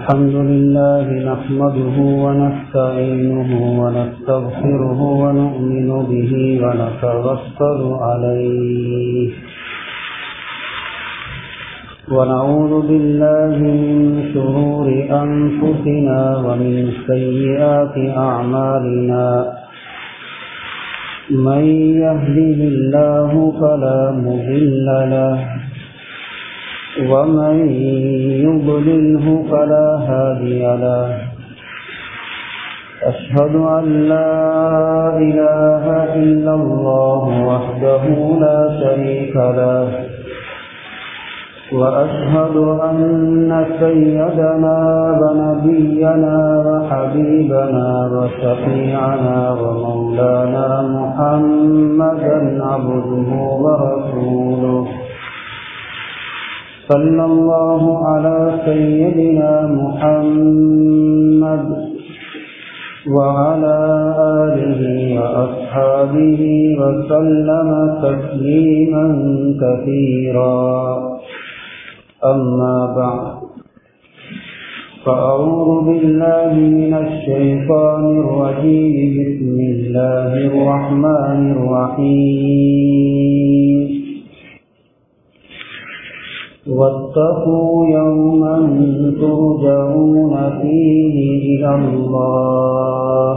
الحمد لله نحمده ونستعينه ونستغفره ونؤمن به ونتوكل عليه ونعوذ بالله من شرور أنفسنا ومن سيئات أعمالنا من يهده الله فلا مضل له ومن يضلله فلا هادي له أشهد أن لا إله إلا الله وحده لا شريك له وأشهد أن سيدنا ونبينا وحبيبنا وشفيعنا ومولانا محمدا عبده ورسوله صلى الله على سيدنا محمد وعلى آله وأصحابه وسلم تسليما كثيرا أما بعد فأعوذ بالله من الشيطان الرجيم بسم الله الرحمن الرحيم واتقوا يوما ترجعون فيه إلى الله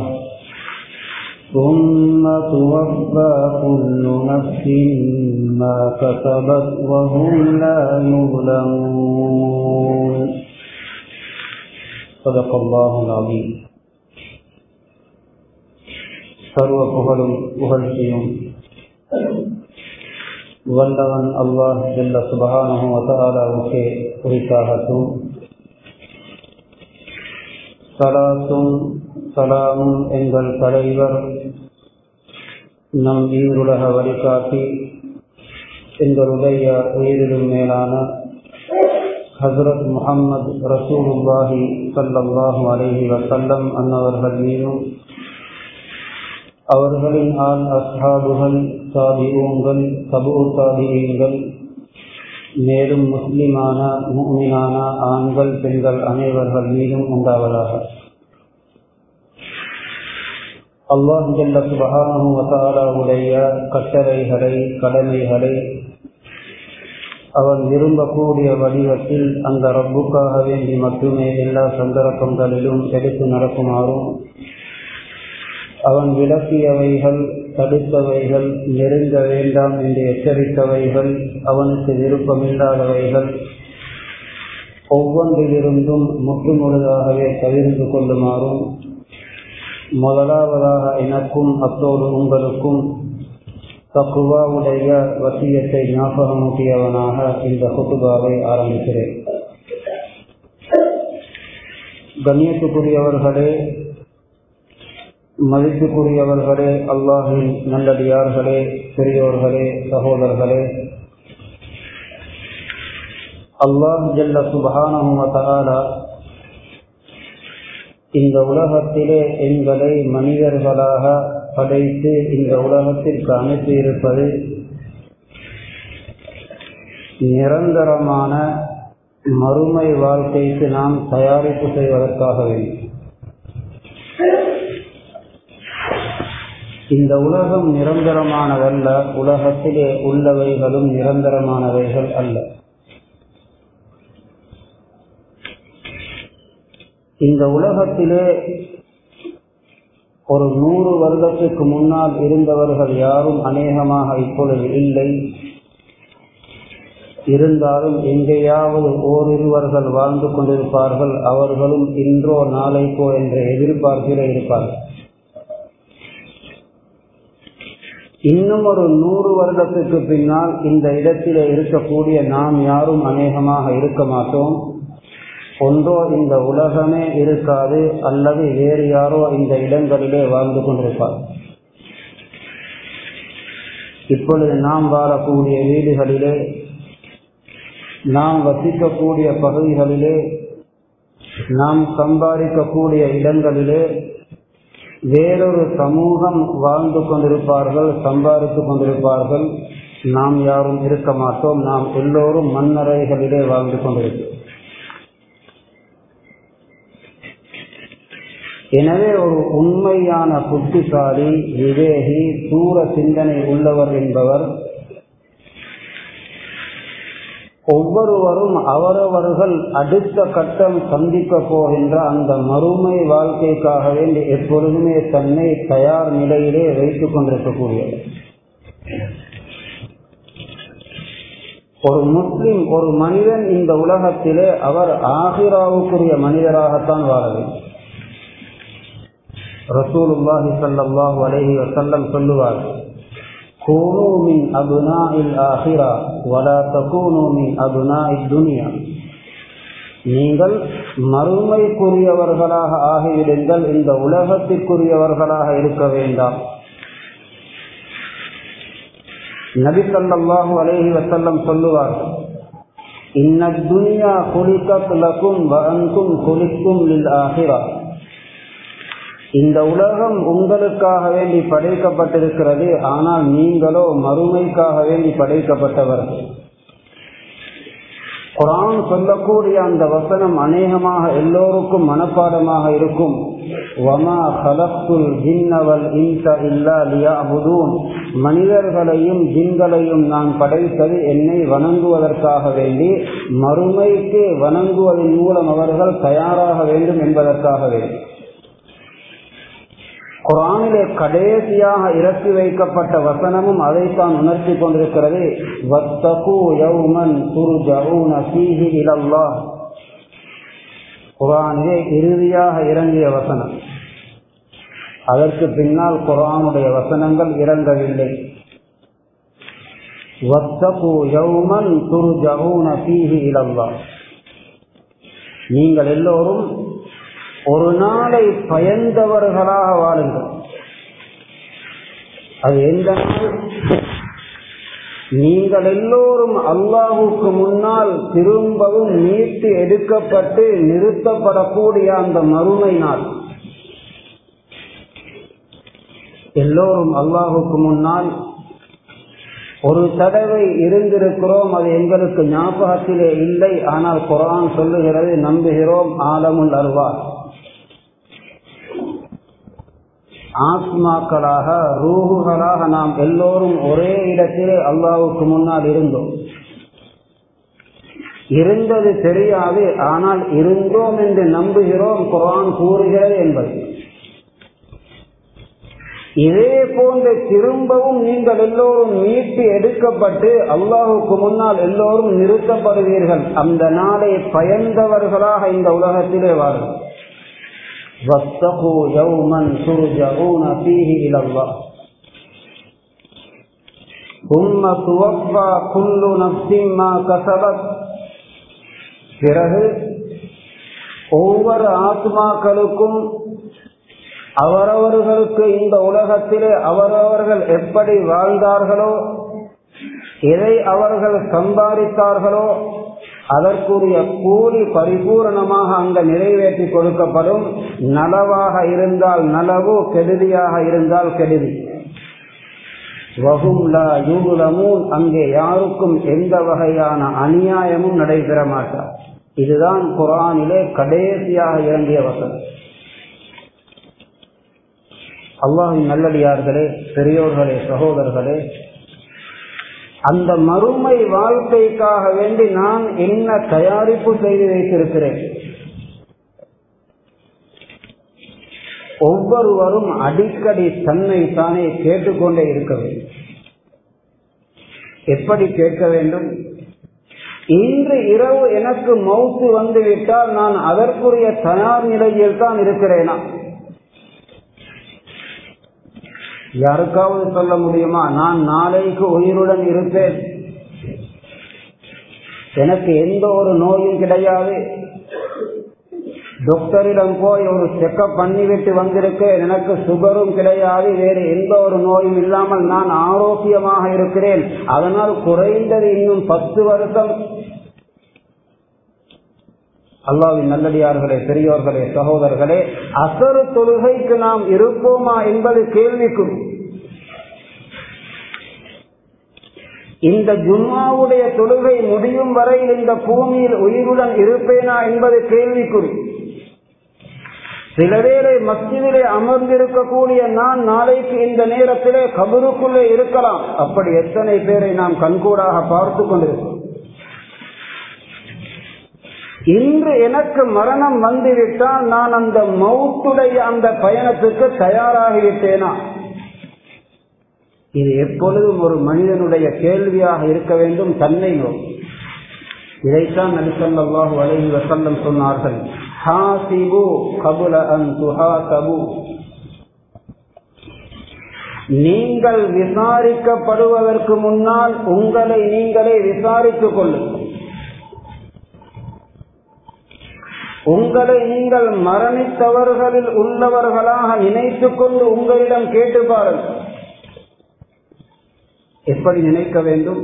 ثم توفى كل نفس ما كسبت وهم لا يظلمون صدق الله العظيم சர்வ புகழும் புகழ்ச்சியும் வல்லவன் அல்லாஹ் ஜல்ல சுபஹானஹு வதஆலாவுக்கே குறித்தாகட்டும் சலாத்தும் சலாமும் எங்கள் தலைவர் நம் ஈருலக வழிகாட்டி எங்களுடைய உயிரிலும் மேலான ஹசரத் முகம்மது ரசூலுல்லாஹி சல்லல்லாஹு அலைஹி வசல்லம் அன்னவர்கள் மீதும் அவர்களின் ஆள் அஸ்ஹாபுகள் தாபியூங்கள் தபு தாபியங்கள் மேலும் முஸ்லிமான முக்மினான ஆண்கள் பெண்கள் அனைவர்கள் மீதும் உண்டாவதாக அல்லாஹ் ஜல்ல சுபஹானஹு வதஆலாவுடைய கட்டளைகளை கடமைகளை அவன் விரும்பக்கூடிய வடிவத்தில் அந்த ரப்புக்காக வேண்டி மட்டுமே எல்லா சந்தர்ப்பங்களிலும் எடுத்து நடக்குமாறும் அவன் விளக்கியவைகள் தடுத்தவைகள் நெருங்க வேண்டாம் என்று எச்சரித்தவைகள் அவனுக்கு விருப்பமில்லாதவைகள் ஒவ்வொன்றிலிருந்தும் முற்றுமுழுதாகவே தவிர்ந்து கொள்ளுமாறும் முதலாவதாக எனக்கும் அத்தோடு உங்களுக்கும் தக்குவாவுடைய வசியத்தை ஞாபகமூட்டியவனாக இந்த குத்துபாவை ஆரம்பிக்கிறேன் கண்ணியத்துக்குரியவர்களே மதிப்புக்குரியவர்களே அல்லாஹின் நல்லடியார்களே பெரியோர்களே சகோதரர்களே அல்லாஹ் ஜல்ல சுபஹானஹுவதாலா இந்த உலகத்திலே எங்களை மனிதர்களாக படைத்து இந்த உலகத்திற்கு அனுப்பி இருப்பது நிரந்தரமான மறுமை வாழ்க்கைக்கு நாம் தயாரிப்பு செய்வதற்காக வேண்டும் இந்த உலகம் நிரந்தரமானதல்ல உலகத்திலே உள்ளவைகளும் நிரந்தரமானவைகள் அல்ல இந்த உலகத்திலே ஒரு நூறு வருடத்துக்கு முன்னால் இருந்தவர்கள் யாரும் அநேகமாக இப்பொழுது இல்லை இருந்தாலும் எங்கேயாவது ஓரிருவர்கள் வாழ்ந்து கொண்டிருப்பார்கள் அவர்களும் இன்றோ நாளைக்கோ என்ற எதிர்பார்ப்பில் இருப்பார்கள் இன்னும் ஒரு நூறு வருடத்துக்கு பின்னால் இந்த இடத்திலே இருக்கக்கூடிய நாம் யாரும் அநேகமாக இருக்க மாட்டோம் ஒன்றோ இந்த உலகமே இருக்காது அல்லது வேறு யாரோ இந்த இடங்களிலே வாழ்ந்து கொண்டிருப்பார் இப்பொழுது நாம் வாழக்கூடிய வீடுகளிலே நாம் வசிக்கக்கூடிய பகுதிகளிலே நாம் சம்பாதிக்கக்கூடிய இடங்களிலே வேறொரு சமூகம் வாழ்ந்து கொண்டிருப்பார்கள் சம்பாதித்துக் கொண்டிருப்பார்கள் நாம் யாரும் இருக்க மாட்டோம் நாம் எல்லோரும் மண்ணறைகளிலே வாழ்ந்து கொண்டிருக்கிறோம் எனவே ஒரு உண்மையான புத்திசாலி விவேகி தூர சிந்தனை உள்ளவர் என்பவர் ஒவ்வொருவரும் அவரவர்கள் அடுத்த கட்டம் சந்திக்க போகின்ற அந்த மறுமை வாழ்க்கைக்காக வேண்டி எப்பொழுதுமே தன்னை தயார் நிலையிலே வைத்துக் கொண்டிருக்கக்கூடியவர் ஒரு முஸ்லிம் ஒரு மனிதன் இந்த உலகத்திலே அவர் ஆகிராவுக்குரிய மனிதராகத்தான் வாழ வேண்டும் ரசூலுல்லாஹி சல்லாஹூ அலஹி வசல்லம் சொல்லுவார் கூனு மின் அபுனா இல் ஆஹிரா வலா தகூனு மின் அபுனா இல் துனியா நீங்கள் மறுமைக்குரியவர்களாக ஆகிவிடுங்கள் இந்த உலகத்திற்குரியவர்களாக இருக்க வேண்டாம் நபி சல்லாஹூ அலேஹி வசல்லம் சொல்லுவார்கள் இன்ன துனியா குலிக்கத் லக்கும் வஅன்தும் குலிக்கும் லில் ஆஹிரா இந்த உலகம் உங்களுக்காக வேண்டி படைக்கப்பட்டிருக்கிறது ஆனால் நீங்களோ மறுமைக்காக வேண்டி படைக்கப்பட்டவர்கள் குரான் சொல்லக்கூடிய அந்த வசனம் அநேகமாக எல்லோருக்கும் மனப்பாடமாக இருக்கும் வமா ஹலப்துல் ஜின்னவல் இன்ச இல்லா லியாபுதூன் மனிதர்களையும் ஜின்களையும் நான் படைத்தது என்னை வணங்குவதற்காக வேண்டி மறுமைக்கு வணங்குவதன் மூலம் அவர்கள் தயாராக வேண்டும் என்பதற்காக வேண்டி குரானிலே கடைசியாக இறக்கி வைக்கப்பட்ட வசனமும் அதைத்தான் உணர்த்தி கொண்டிருக்கிறது வத்தகு யௌமன் துர்ஜஊன ஃபீஹி இலல்லாஹ் குரானிலே இறுதியாக இறங்கிய வசனம் அதற்கு பின்னால் குரானுடைய வசனங்கள் இறங்கவில்லை வத்தகு யௌமன் துர்ஜஊன ஃபீஹி இலல்லாஹ் நீங்கள் எல்லோரும் ஒரு நாளை பயந்தவர்களாக வாழுங்கள் அது எந்த நாள் நீங்கள் எல்லோரும் அல்லாஹுக்கு முன்னால் திரும்பவும் மீட்டு எடுக்கப்பட்டு நிறுத்தப்படக்கூடிய அந்த மறுமை நாள் எல்லோரும் அல்லாஹுக்கு முன்னால் ஒரு தடவை இருந்திருக்கிறோம் அது எங்களுக்கு ஞாபகத்திலே இல்லை ஆனால் குரான் சொல்லுகிறது நம்புகிறோம் ஆலமுல் அருவார் ஆத்மாக்களாக ரூகுகளாக நாம் எல்லோரும் ஒரே இடத்திலே அல்லாவுக்கு முன்னால் இருந்தோம் இருந்தது தெரியாது ஆனால் இருந்தோம் என்று நம்புகிறோம் குரான் கூறுகிறது என்பது இதே போன்று திரும்பவும் நீங்கள் எல்லோரும் மீட்டு எடுக்கப்பட்டு அல்லாஹுக்கு முன்னால் எல்லோரும் நிறுத்தப்படுவீர்கள் அந்த நாளை பயந்தவர்களாக இந்த உலகத்திலே வாழும் واتقوا يوما ترجعون فيه إلى الله ثم توفى كل نفس ما كسبت பிறகு ஒவ்வொரு ஆத்மாக்களுக்கும் அவரவர்களுக்கு இந்த உலகத்திலே அவரவர்கள் எப்படி வாழ்ந்தார்களோ எதை அவர்கள் சம்பாதித்தார்களோ அதற்குரிய கூலி பரிபூரணமாக அங்க நிறைவேற்றி கொடுக்கப்படும் நலவாக இருந்தால் நலவு கெடுதியாக இருந்தால் கெடுதி வகும்லா யூலமும் அங்கே யாருக்கும் எந்த வகையான அநியாயமும் நடைபெற மாட்டார் இதுதான் குரானிலே கடைசியாக இறங்கிய வசனம் அல்லாஹின் நல்லடியார்களே பெரியோர்களே சகோதரர்களே அந்த மறுமை வாழ்க்கைக்காக வேண்டி நான் என்ன தயாரிப்பு செய்து வைத்திருக்கிறேன் ஒவ்வொருவரும் அடிக்கடி தன்னை தானே கேட்டுக்கொண்டே இருக்க வேண்டும் எப்படி கேட்க வேண்டும் இன்று இரவு எனக்கு மவுத்து வந்துவிட்டால் நான் அதற்குரிய தயார் நிலையில் தான் இருக்கிறேனா யாருக்காவது சொல்ல முடியுமா நான் நாளைக்கு உயிருடன் இருப்பேன் எனக்கு எந்த ஒரு நோயும் கிடையாது டாக்டரிடம் போய் ஒரு செக்கப் பண்ணிவிட்டு வந்திருக்கேன் எனக்கு சுகரும் கிடையாது வேறு எந்த ஒரு நோயும் இல்லாமல் நான் ஆரோக்கியமாக இருக்கிறேன் அதனால் குறைந்தது இன்னும் பத்து வருஷம் அல்லாவின் நல்லடியார்களே பெரியோர்களே சகோதரர்களே அசரு தொழுகைக்கு நாம் இருப்போமா என்பது கேள்விக்கும் இந்த ஜும்மாவுடைய தொழுகை முடியும் வரையில் இந்த பூமியில் உயிருடன் இருப்பேனா என்பது கேள்விக்குறி சில வேளை மஸ்ஜிதிலே அமர்ந்திருக்கக்கூடிய நான் நாளைக்கு இந்த நேரத்திலே கபருக்குள்ளே இருக்கலாம் அப்படி எத்தனை பேரை நாம் கண்கூடாக பார்த்து கொண்டிருக்கிறோம் இன்று எனக்கு மரணம் வந்துவிட்டால் நான் அந்த மௌத்துடைய அந்த பயணத்துக்கு தயாராகிவிட்டேனா இது எப்பொழுதும் ஒரு மனிதனுடைய கேள்வியாக இருக்க வேண்டும் தன்னை நோக்கி இதைத்தான் நபிசல்லாஹு அலைஹி வசல்லம் சொன்னார்கள் ஹாசிபு கபுல அன் துஹாசபு நீங்கள் விசாரிக்கப்படுவதற்கு முன்னால் உங்களை நீங்களே விசாரித்துக் கொள்ளுங்கள் உங்களை நீங்கள் மரணித்தவர்களில் உள்ளவர்களாக நினைத்துக் கொண்டு உங்களிடம் கேட்டு பாருங்கள் எப்படி நினைக்க வேண்டும்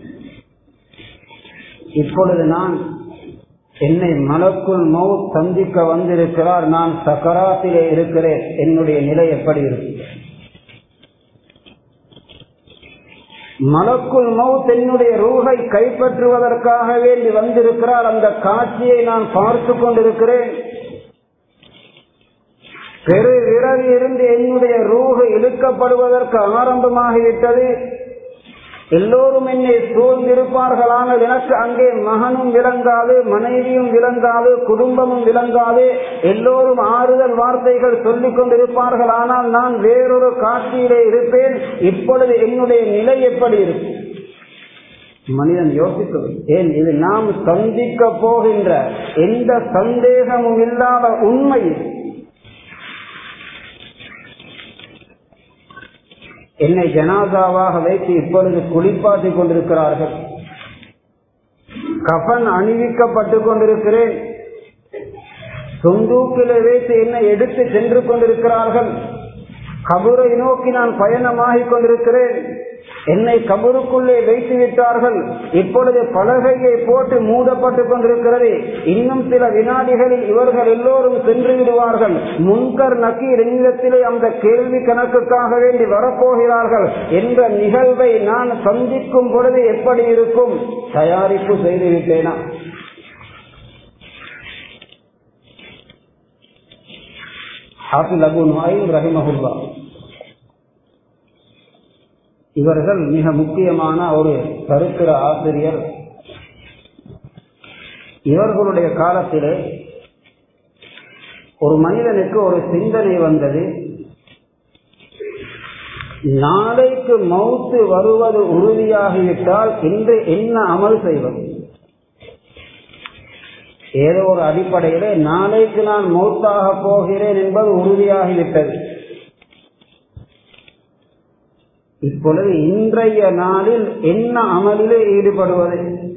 இப்பொழுது நான் என்னை மலக்குள் மவுத் சந்திக்க வந்திருக்கிறார் நான் சக்கராத்திலே இருக்கிறேன் என்னுடைய நிலை எப்படி இருக்கும் மலக்குள் மவுத் என்னுடைய ரூகை கைப்பற்றுவதற்காக வேண்டி வந்திருக்கிறார் அந்த காட்சியை நான் பார்த்து கொண்டிருக்கிறேன் பெரு இருந்து என்னுடைய ரூகு இழுக்கப்படுவதற்கு ஆரம்பமாகிவிட்டது எல்லோரும் என்னை சூழ்ந்திருப்பார்கள் ஆனால் எனக்கு அங்கே மகனும் விளங்காது மனைவியும் விளங்காது குடும்பமும் விளங்காது எல்லோரும் ஆறுதல் வார்த்தைகள் சொல்லிக் கொண்டிருப்பார்கள் ஆனால் நான் வேறொரு காட்சியிலே இருப்பேன் இப்பொழுது என்னுடைய நிலை எப்படி இருக்கும் மனிதன் யோசிக்க ஏன் இது நாம் சந்திக்க போகின்ற எந்த சந்தேகமும் இல்லாத உண்மை என்னை ஜனாதாவாக வைத்து இப்பொழுது குளிப்பாட்டி கொண்டிருக்கிறார்கள் கஃன் அணிவிக்கப்பட்டு கொண்டிருக்கிறேன் சொந்தூக்கிலே வைத்து என்னை எடுத்து சென்று கொண்டிருக்கிறார்கள் கபுரை நோக்கி நான் பயணமாகிக் கொண்டிருக்கிறேன் என்னை கபருக்குள்ளே வைத்து விட்டார்கள் இப்பொழுது பலகையை போட்டு மூடப்பட்டுக் கொண்டிருக்கிறது இன்னும் சில வினாடிகளில் இவர்கள் எல்லோரும் சென்று விடுவார்கள் முன்கர் நக்கீர் என்னிடத்திலே அந்த கேள்வி கணக்குக்காக வேண்டி வரப்போகிறார்கள் என்ற நிகழ்வை நான் சந்திக்கும் பொழுது எப்படி இருக்கும் தயாரிப்பு செய்துவிட்டேனா ஹாஃபில் அபு நுஹைம் ரஹிமஹுல்லா இவர்கள் மிக முக்கியமான ஒரு கருத்துர ஆசிரியர் இவர்களுடைய காலத்திலே ஒரு மனிதனுக்கு ஒரு சிந்தனை வந்தது நாளைக்கு மௌத்து வருவது உறுதியாகிவிட்டால் இன்று என்ன அமல் செய்வது ஏதோ ஒரு அடிப்படையிலே நாளைக்கு நான் மௌத்தாக போகிறேன் என்பது உறுதியாகிவிட்டது இப்பொழுது இன்றைய நாளில் என்ன அமலிலே ஈடுபடுவது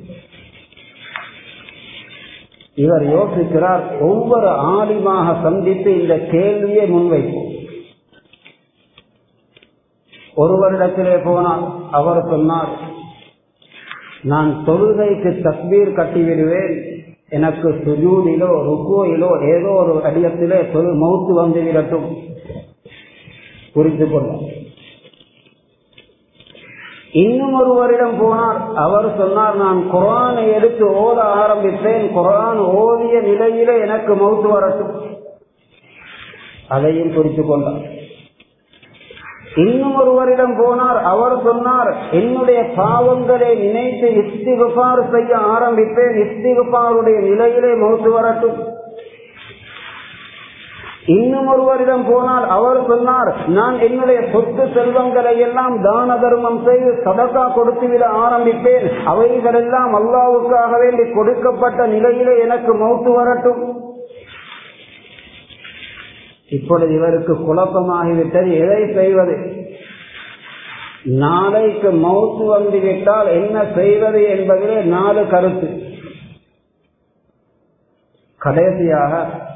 இவர் யோசிக்கிறார் ஒவ்வொரு ஆலிமாக சந்தித்து இந்த கேள்வியை முன்வைப்போம் ஒருவரிடத்திலே போனார் அவர் சொன்னார் நான் தொழுகைக்கு தக்பீர் கட்டிவிடுவேன் எனக்கு சுஜூதிலோ ருக்கோயிலோ ஏதோ ஒரு அடியத்திலே தொழு மௌத்து வந்து விடட்டும் புரிந்து கொள்ள இன்னும் ஒருவரிடம் போனார் அவர் சொன்னார் நான் குரானை எடுத்து ஓத ஆரம்பித்தேன் குரான் ஓதிய நிலையிலே எனக்கு மௌத்து வரட்டும் அதையும் குறித்து கொண்டார் இன்னும் ஒருவரிடம் போனார் அவர் சொன்னார் என்னுடைய பாவங்களை நினைத்து இஸ்திகுபார் செய்ய ஆரம்பிப்பேன் இஸ்திகுபாருடைய நிலையிலே மௌத்து வரட்டும் இன்னும் ஒருவரிடம் போனால் அவர் சொன்னார் நான் என்னுடைய சொத்து செல்வங்களை எல்லாம் தான தர்மம் செய்து சதக்கா கொடுத்துவிட ஆரம்பிப்பேன் அவைகள் எல்லாம் அல்லாவுக்காக வேண்டி கொடுக்கப்பட்ட நிலையிலே எனக்கு மௌத்து வரட்டும் இப்பொழுது இவருக்கு குழப்பமாகிவிட்டது எதை செய்வது நாளைக்கு மௌத்து வந்துவிட்டால் என்ன செய்வது என்பதிலே நாலு கருத்து கடைசியாக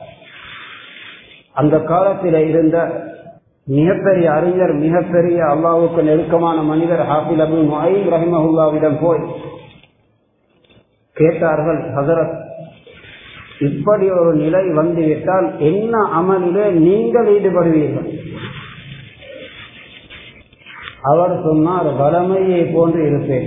அந்த காலத்தில் இருந்த மிகப்பெரிய அறிஞர் மிகப்பெரிய அல்லாவுக்கு நெருக்கமான மனிதர் ஹாஃபில் அபு மொயின் ரஹிமஹுல்லாவிடம் போய் கேட்டார்கள் ஹசரத் இப்படி ஒரு நிலை வந்துவிட்டால் என்ன அமலிலே நீங்கள் ஈடுபடுவீர்கள் அவர் சொன்னார் வளமையை போன்று இருப்பேன்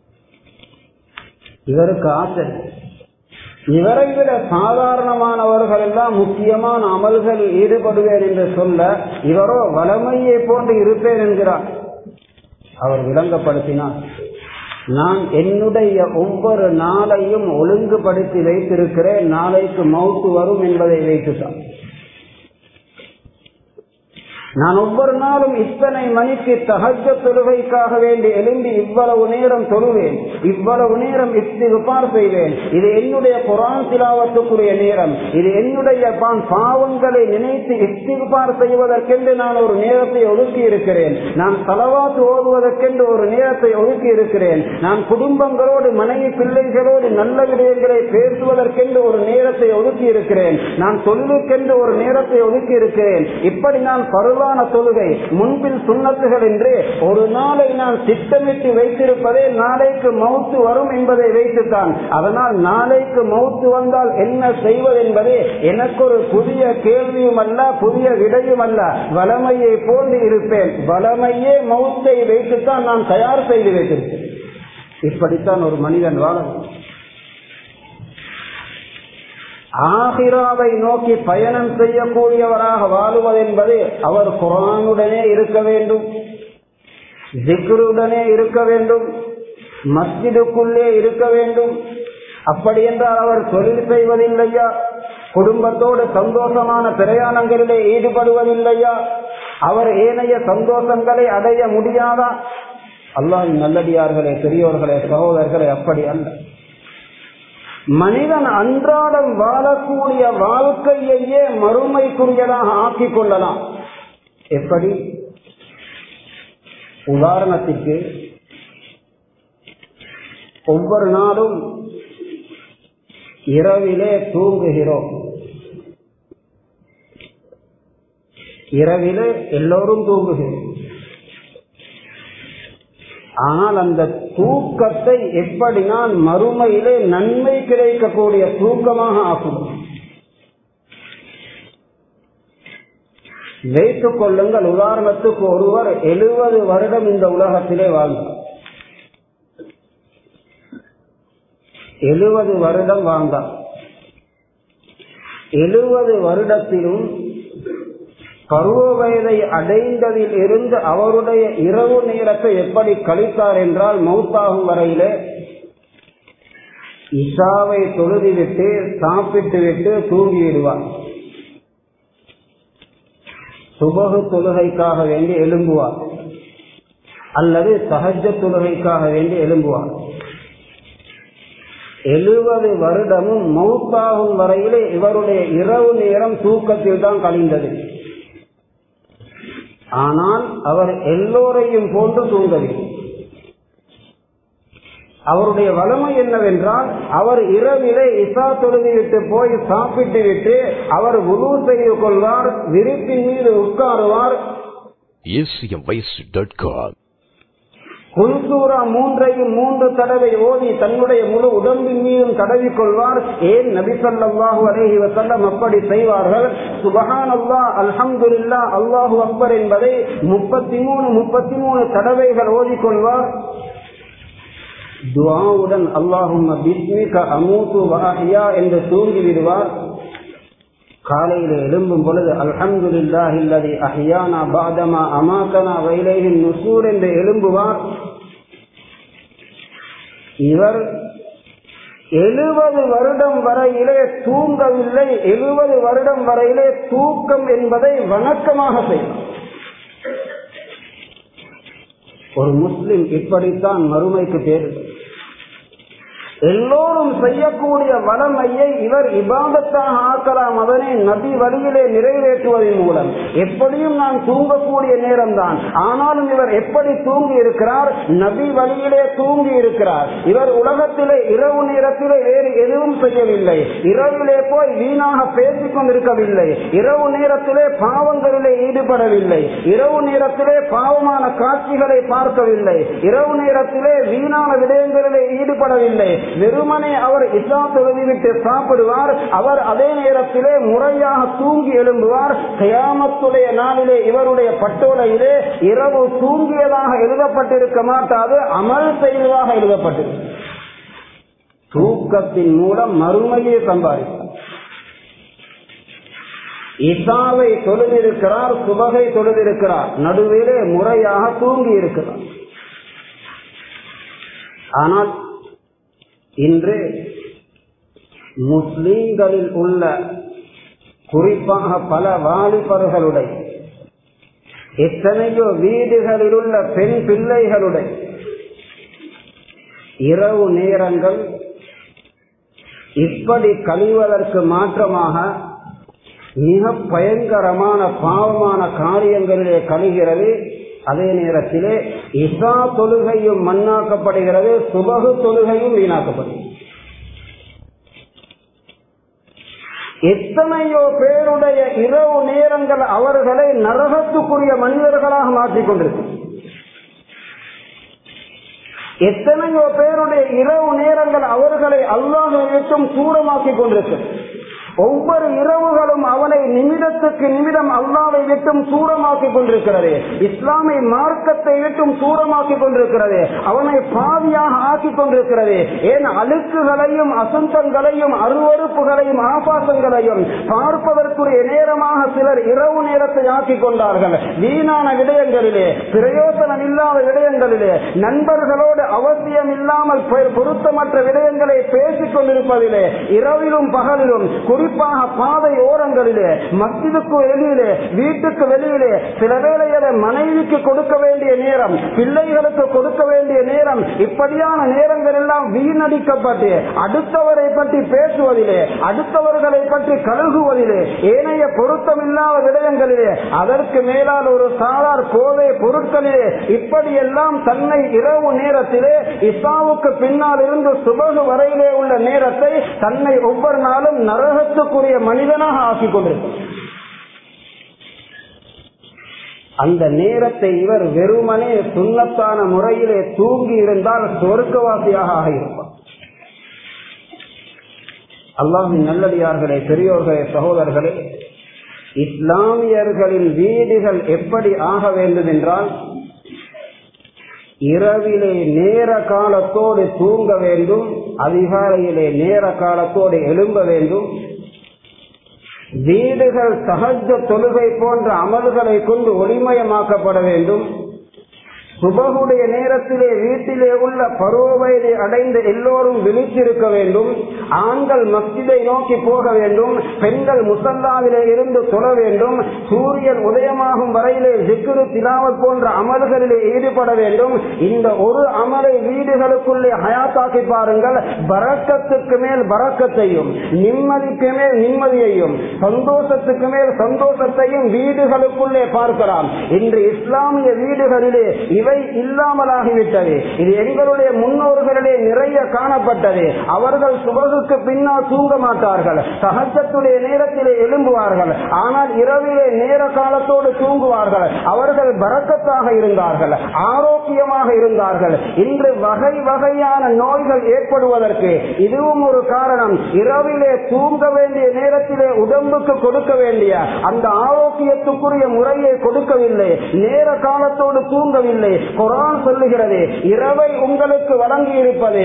இவருக்கு ஆசை இவரை விட சாதாரணமானவர்கள் நாட்கள் எல்லாம் முக்கியமான அமல்களில் ஈடுபடுவேன் என்று சொல்ல இவரோ வளமையை போன்று இருப்பேன் என்கிறார் அவர் விளங்கப்படுத்தினார் நான் என்னுடைய ஒவ்வொரு நாளையும் ஒழுங்குபடுத்தி வைத்திருக்கிறேன் நாளைக்கு மவுத்து வரும் என்பதை வைத்துத்தான் நான் ஒவ்வொரு நாளும் இத்தனை மணிக்கு தகஜ தொழுகைக்காக வேண்டி எழும்பி இவ்வளவு நேரம் தொழுவேன் இவ்வளவு நேரம் இஸ்திகுபார் செய்வேன் இது என்னுடைய குரான் திலாவத்துக்குரிய நேரம் இது என்னுடைய பாவங்களை நினைத்து இஸ்திகுபார் செய்வதற்கென்று நான் ஒரு நேரத்தை ஒதுக்கி இருக்கிறேன் நான் தலவாத்து ஓதுவதற்கென்று ஒரு நேரத்தை ஒதுக்கி இருக்கிறேன் நான் குடும்பங்களோடு மனைவி பிள்ளைகளோடு நல்ல விடயங்களை பேசுவதற்கென்று ஒரு நேரத்தை ஒதுக்கி இருக்கிறேன் நான் தொழிலுக்கென்று ஒரு நேரத்தை ஒதுக்கி இருக்கிறேன் இப்படி நான் பருவ பரவான தொழுகை முன்பில் சுண்ணத்துகள் என்று ஒரு நாளை நான் திட்டமிட்டு வைத்திருப்பதே நாளைக்கு மவுத்து வரும் என்பதை வைத்துத்தான் அதனால் நாளைக்கு மவுத்து வந்தால் என்ன செய்வது என்பதே எனக்கு ஒரு புதிய கேள்வியும் அல்ல புதிய விடையும் அல்ல வளமையை போன்று இருப்பேன் வளமையே மவுத்தை வைத்துத்தான் நான் தயார் செய்து வைத்திருப்பேன் இப்படித்தான் ஒரு மனிதன் வாழ ஆகிராவை நோக்கி பயணம் செய்யக்கூடியவராக வாழுவது என்பது அவர் குரானுடனே இருக்க வேண்டும் ஜிக்ருடனே இருக்க வேண்டும் மஸ்ஜிதுக்குள்ளே இருக்க வேண்டும் அப்படி என்றால் அவர் தொழில் செய்வதில்லையா குடும்பத்தோடு சந்தோஷமான பிரயாணங்களிலே ஈடுபடுவதில்லையா அவர் ஏனைய சந்தோஷங்களை அடைய முடியாதா அல்லாஹின் நல்லடியார்களே பெரியோர்களே சகோதரர்களே அப்படி அல்ல மனிதன் அன்றாடம் வாழக்கூடிய வாழ்க்கையையே மறுமைக்குரியதாக ஆக்கிக் கொள்ளலாம் எப்படி உதாரணத்திற்கு ஒவ்வொரு நாளும் இரவிலே தூங்குகிறோம் இரவிலே எல்லோரும் தூங்குகிறோம் ஆனால் அந்த தூக்கத்தை எப்படி நான் மறுமையிலே நன்மை கிடைக்கக்கூடிய தூக்கமாக ஆக்கும் வைத்துக் கொள்ளுங்கள் உதாரணத்துக்கு ஒருவர் எழுபது வருடம் இந்த உலகத்திலே வாழ்ந்தார் எழுபது வருடம் வாழ்ந்தார் எழுபது வருடத்திலும் பருவ வயதை அடைந்ததில் இருந்து அவருடைய இரவு நேரத்தை எப்படி கழித்தார் என்றால் மௌத்தாகும் வரையிலே இஷாவை தொழுதிவிட்டு சாப்பிட்டு விட்டு தூங்கி விடுவார் சுபகு தொழுகைக்காக வேண்டி எழும்புவார் அல்லது சகஜ தொழுகைக்காக வேண்டி எழும்புவார் எழுபது வருடமும் மௌத்தாகும் வரையிலே இவருடைய இரவு நேரம் தூக்கத்தில் தான் கழிந்தது ஆனால் அவர் எல்லோரையும் போன்று தூங்கவில்லை அவருடைய வளமை என்னவென்றால் அவர் இரவிலே இசா தொழுதி விட்டு போய் சாப்பிட்டு விட்டு அவர் உரு செய்து கொள்வார் விரிப்பின் மீது உட்காருவார் குல்சூரா மூன்றையும் மூன்று தடவை ஓதி தன்னுடைய முழு உடம்பின் மீதும் தடவி கொள்வார் ஏன் நபிசல்லாஹு அலேஹி வசல்லம் அப்படி செய்வார்கள் சுபஹான் அல்லா அல்ஹம்துல்லா அல்லாஹு அக்பர் என்பதை முப்பத்தி மூணு முப்பத்தி மூணு தடவைகள் ஓதிக்கொள்வார் துவாவுடன் அல்லாஹும் அமூத்து வஹியா என்று தூங்கி விடுவார் காலையில் எழும்பும் பொழுது அல்ஹம்துலில்லாஹி அல்லதி அஹ்யானா பாதமா அமாத்தனா வைலைஹின் நுசூர் என்று எழும்புவார் இவர் எழுபது வருடம் வரையிலே தூங்கவில்லை எழுபது வருடம் வரையிலே தூக்கம் என்பதை வணக்கமாக செய்வார் ஒரு முஸ்லிம் இப்படித்தான் மறுமைக்கு தேர்வு எல்லோரும் செய்யக்கூடிய வளமையை இவர் இபாதத்தாக ஆக்கலாம் அதனை நபி வழியிலே நிறைவேற்றுவதன் மூலம் எப்படியும் நான் தூங்கக்கூடிய நேரம் தான் ஆனாலும் இவர் எப்படி தூங்கி இருக்கிறார் நபி வழியிலே தூங்கி இருக்கிறார் இவர் உலகத்திலே இரவு நேரத்திலே வேறு எதுவும் செய்யவில்லை இரவிலே போய் வீணாக பேசிக் கொண்டிருக்கவில்லை இரவு நேரத்திலே பாவங்களிலே ஈடுபடவில்லை இரவு நேரத்திலே பாவமான காட்சிகளை பார்க்கவில்லை இரவு நேரத்திலே வீணான விடயங்களிலே ஈடுபடவில்லை வெறுமனே அவர் இஸ்லா தொழுதிவிட்டு சாப்பிடுவார் அவர் அதே நேரத்திலே முறையாக தூங்கி எழும்புவார் கயாமத்துடைய நாளிலே இவருடைய பட்டோலையிலே இரவு தூங்கியதாக எழுதப்பட்டிருக்க மாட்டாது அமல் செய்வதாக எழுதப்பட்டிருக்கும் தூக்கத்தின் மூலம் மறுமையை சம்பாதித்தார் இசாவை தொழுதிருக்கிறார் சுபகை தொழுதிருக்கிறார் நடுவிலே முறையாக தூங்கி இருக்கிறார் ஆனால் இன்று முஸ்லீம்களில் உள்ள குறிப்பாக பல வாலிபர்களுடைய எத்தனையோ வீடுகளில் உள்ள பெண் பிள்ளைகளுடைய இரவு நேரங்கள் இப்படி கழிவதற்கு மாற்றமாக மிக பயங்கரமான பாவமான காரியங்களிலே கழிகிறது அதே நேரத்திலே இசா தொழுகையும் மண்ணாக்கப்படுகிறது சுபகு தொழுகையும் வீணாக்கப்படுகிறது எத்தனையோ பேருடைய இரவு நேரங்கள் அவர்களை நரகத்துக்குரிய மனிதர்களாக மாற்றிக் கொண்டிருக்கு எத்தனையோ பேருடைய இரவு நேரங்கள் அவர்களை அல்லாஹை விட்டும் தூரமாக்கிக் கொண்டிருக்கு ஒவ்வொரு இரவுகளும் அவனை நிமிடத்துக்கு நிமிடம் அல்லாவை விட்டும் தூரமாக்கிக் கொண்டிருக்கிறது இஸ்லாமை மார்க்கத்தை விட்டும் தூரமாக்கிக் கொண்டிருக்கிறது அவனை பாவியாக ஆக்கிக் கொண்டிருக்கிறது ஏன் அழுக்குகளையும் அசுத்தங்களையும் அருவறுப்புகளையும் ஆபாசங்களையும் பார்ப்பதற்குரிய நேரமாக சிலர் இரவு நேரத்தை ஆக்கிக் கொண்டார்கள் வீணான விடயங்களிலே பிரயோசனம் இல்லாத விடயங்களிலே நண்பர்களோடு அவசியம் இல்லாமல் பொருத்தமற்ற விடயங்களை பேசிக் கொண்டிருப்பதிலே இரவிலும் பகலிலும் குறிப்பாக பாதை ஓரங்களிலே மத்திற்கு வெளியிலே வீட்டுக்கு வெளியிலே சில வேளையில மனைவிக்கு கொடுக்க வேண்டிய நேரம் பிள்ளைகளுக்கு கொடுக்க வேண்டிய நேரம் இப்படியான நேரங்கள் எல்லாம் வீணடிக்கப்பட்டு அடுத்தவரை பற்றி பேசுவதிலே அடுத்தவர்களை பற்றி கழுகுவதிலே ஏனைய பொருத்தமில்லாத விடயங்களிலே அதற்கு மேலால் ஒரு சாதார் போதை பொருட்களிலே இப்படியெல்லாம் தன்னை இரவு நேரத்திலே இசாவுக்கு பின்னால் இருந்து சுபகு வரையிலே உள்ள நேரத்தை தன்னை ஒவ்வொரு நாளும் நரக நரகத்துக்குரிய மனிதனாக ஆக்கிக் கொண்டிருக்கிறார் அந்த நேரத்தை இவர் வெறுமனே சுண்ணத்தான முறையிலே தூங்கி இருந்தால் சொர்க்கவாசியாக ஆகியிருப்பார் அல்லாஹின் நல்லடியார்களே பெரியோர்களே சகோதரர்களே இஸ்லாமியர்களின் வீடுகள் எப்படி ஆக வேண்டும் என்றால் இரவிலே நேர காலத்தோடு தூங்க வேண்டும் அதிகாலையிலே நேர காலத்தோடு எழும்ப வேண்டும் வீடுகள் சகஜ தொழுகை போன்ற அமல்களை கொண்டு ஒளிமயமாக்கப்பட வேண்டும் சுபகுடைய நேரத்திலே வீட்டிலே உள்ள பருவவயதை அடைந்த எல்லோரும் விழித்திருக்க வேண்டும் ஆண்கள் மஸ்ஜிதை நோக்கி போக வேண்டும் பெண்கள் முசல்லாவிலே இருந்து தொழ வேண்டும் சூரியன் உதயமாகும் வரையிலே ஜிக்குரு திலாவத் போன்ற அமல்களிலே ஈடுபட வேண்டும் இந்த ஒரு அமலை வீடுகளுக்குள்ளே ஹயாத்தாக்கி பாருங்கள் பறக்கத்துக்கு மேல் பறக்கத்தையும் நிம்மதிக்கு மேல் நிம்மதியையும் சந்தோஷத்துக்கு மேல் சந்தோஷத்தையும் வீடுகளுக்குள்ளே பார்க்கலாம் இன்று இஸ்லாமிய வீடுகளிலே இவை இல்லாமலாகிவிட்டது இது எங்களுடைய முன்னோர்களிலே நிறைய காணப்பட்டது அவர்கள் சுபகுக்கு பின்னால் தூங்க மாட்டார்கள் சகஜத்துடைய நேரத்திலே எழும்புவார்கள் ஆனால் இரவிலே நேர காலத்தோடு தூங்குவார்கள் அவர்கள் பறக்கத்தாக இருந்தார்கள் ஆரோக்கியமாக இருந்தார்கள் இன்று வகை வகையான நோய்கள் ஏற்படுவதற்கு இதுவும் ஒரு காரணம் இரவிலே தூங்க வேண்டிய நேரத்திலே உடம்புக்கு கொடுக்க வேண்டிய அந்த ஆரோக்கியத்துக்குரிய முறையை கொடுக்கவில்லை நேர காலத்தோடு தூங்கவில்லை குரான் சொல்லுகிறது இரவை உங்களுக்கு வழங்கி இருப்பது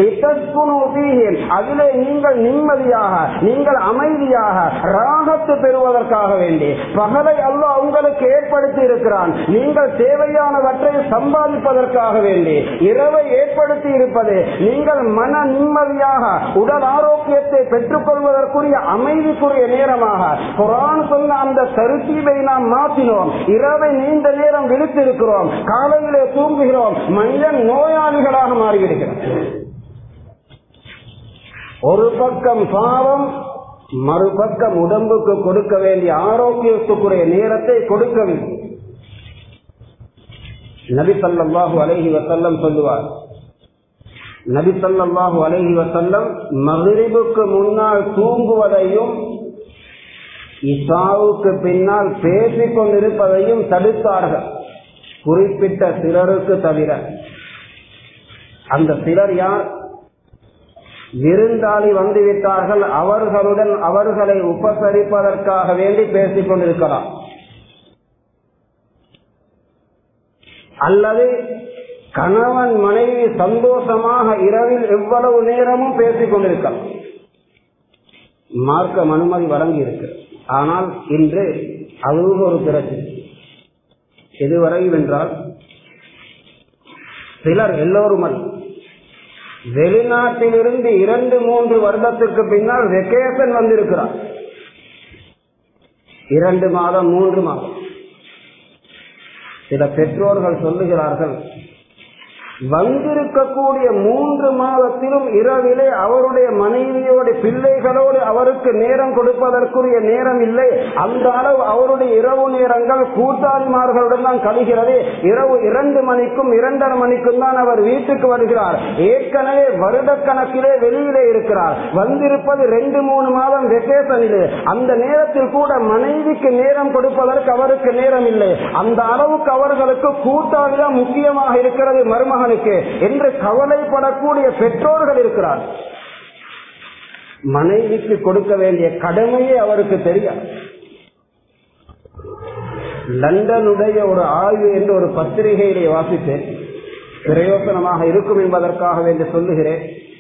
அதிலே நீங்கள் நிம்மதியாக நீங்கள் அமைதியாக ராகத்து பெறுவதற்காக வேண்டி பகலை அல்ல உங்களுக்கு ஏற்படுத்தி இருக்கிறான் நீங்கள் தேவையானவற்றை சம்பாதிப்பதற்காக வேண்டி இரவை ஏற்படுத்தி இருப்பது நீங்கள் மன நிம்மதியாக உடல் ஆரோக்கியத்தை பெற்றுக் கொள்வதற்குரிய அமைதிக்குரிய நேரமாக குரான் சொன்ன அந்த தருத்தீவை நாம் மாற்றினோம் இரவை நீண்ட நேரம் விழித்திருக்கிறோம் காலையிலே தூங்குகிறோம் மனிதன் நோயாளிகளாக மாறிவிடுகிறோம் ஒரு பக்கம் பாவம் மறுபக்கம் உடம்புக்கு கொடுக்க வேண்டிய ஆரோக்கியத்துக்குரிய நேரத்தை கொடுக்கவில்லை நபி சல்லாஹூ அலஹி வசல்லம் சொல்லுவார் நபி சல்லாஹூ அலஹி வசல்லம் மகிரிபுக்கு முன்னால் தூங்குவதையும் இசாவுக்கு பின்னால் பேசிக் கொண்டிருப்பதையும் தடுத்தார்கள் குறிப்பிட்ட சிலருக்கு தவிர அந்த சிலர் யார் விருந்தாளி வந்துவிட்டார்கள் அவர்களுடன் அவர்களை உபசரிப்பதற்காக வேண்டி பேசிக் கொண்டிருக்கலாம் அல்லது கணவன் மனைவி சந்தோஷமாக இரவில் எவ்வளவு நேரமும் பேசிக் கொண்டிருக்கலாம் மார்க்கம் அனுமதி வழங்கி இருக்கிறது ஆனால் இன்று அதுவும் ஒரு பிரச்சனை எதுவரையும் என்றால் சிலர் எல்லோரும் வெளிநாட்டிலிருந்து இரண்டு மூன்று வருடத்திற்கு பின்னால் வெக்கேஷன் வந்திருக்கிறார் இரண்டு மாதம் மூன்று மாதம் சில பெற்றோர்கள் சொல்லுகிறார்கள் வந்திருக்கக்கூடிய மூன்று மாதத்திலும் இரவிலே அவருடைய மனைவியோடு பிள்ளைகளோடு அவருக்கு நேரம் கொடுப்பதற்குரிய நேரம் இல்லை அந்த அளவு அவருடைய இரவு நேரங்கள் கூட்டாளிமார்களுடன் தான் கழிகிறது இரவு இரண்டு மணிக்கும் இரண்டரை மணிக்கும் தான் அவர் வீட்டுக்கு வருகிறார் ஏற்கனவே வருடக்கணக்கிலே வெளியிலே இருக்கிறார் வந்திருப்பது ரெண்டு மூணு மாதம் வெக்கேஷனிலே அந்த நேரத்தில் கூட மனைவிக்கு நேரம் கொடுப்பதற்கு அவருக்கு நேரம் இல்லை அந்த அளவுக்கு அவர்களுக்கு கூட்டாளிதான் முக்கியமாக இருக்கிறது மருமகன் மகனுக்கு என்று கவலைப்படக்கூடிய பெற்றோர்கள் இருக்கிறார் மனைவிக்கு கொடுக்க வேண்டிய கடமையே அவருக்கு தெரியாது லண்டனுடைய ஒரு ஆய்வு என்று ஒரு பத்திரிகையிலே வாசித்தேன் பிரயோசனமாக இருக்கும் என்பதற்காக வேண்டி சொல்லுகிறேன்